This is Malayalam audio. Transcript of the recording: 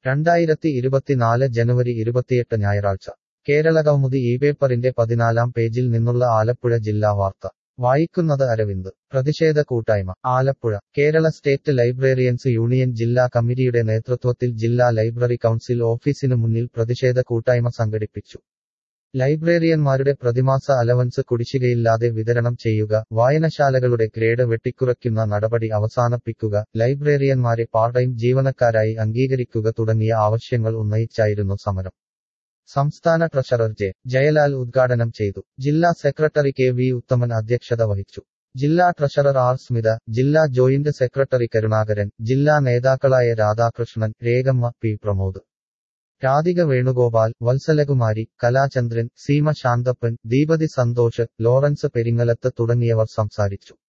രണ്ടായിരത്തി ഇരുപത്തിനാല് ജനുവരി ഇരുപത്തിയെട്ട് ഞായറാഴ്ച കേരള കൗമുദി ഈ പേപ്പറിന്റെ പതിനാലാം പേജിൽ നിന്നുള്ള ആലപ്പുഴ ജില്ലാ വാർത്ത വായിക്കുന്നത് അരവിന്ദ് പ്രതിഷേധ കൂട്ടായ്മ Alappuzha Kerala state librarians union ജില്ലാ കമ്മിറ്റിയുടെ നേതൃത്വത്തിൽ ജില്ലാ ലൈബ്രറി കൗൺസിൽ ഓഫീസിനു മുന്നിൽ പ്രതിഷേധ കൂട്ടായ്മ സംഘടിപ്പിച്ചു ലൈബ്രറിയന്മാരുടെ പ്രതിമാസ അലവൻസ് കുടിശ്ശികയില്ലാതെ വിതരണം ചെയ്യുക വായനശാലകളുടെ ഗ്രേഡ് വെട്ടിക്കുറയ്ക്കുന്ന നടപടി അവസാനിപ്പിക്കുക ലൈബ്രറിയന്മാരെ പാർട്ട് ടൈം ജീവനക്കാരായി അംഗീകരിക്കുക തുടങ്ങിയ ആവശ്യങ്ങൾ ഉന്നയിച്ചായിരുന്നു സമരം സംസ്ഥാന ട്രഷറർ ജെ ജയലാൽ ഉദ്ഘാടനം ചെയ്തു ജില്ലാ സെക്രട്ടറി കെ വി ഉത്തമൻ അധ്യക്ഷത വഹിച്ചു ജില്ലാ ട്രഷറർ ആർ സ്മിത ജില്ലാ ജോയിന്റ് സെക്രട്ടറി കരുണാകരൻ ജില്ലാ നേതാക്കളായ രാധാകൃഷ്ണൻ രേഖമ്മ പി പ്രമോദ് രാധിക വേണുഗോപാൽ വത്സലകുമാരി കലാചന്ദ്രൻ സീമ ശാന്തപ്പൻ ദീപതി സന്തോഷ് ലോറൻസ് പെരിങ്ങലത്ത് തുടങ്ങിയവർ സംസാരിച്ചു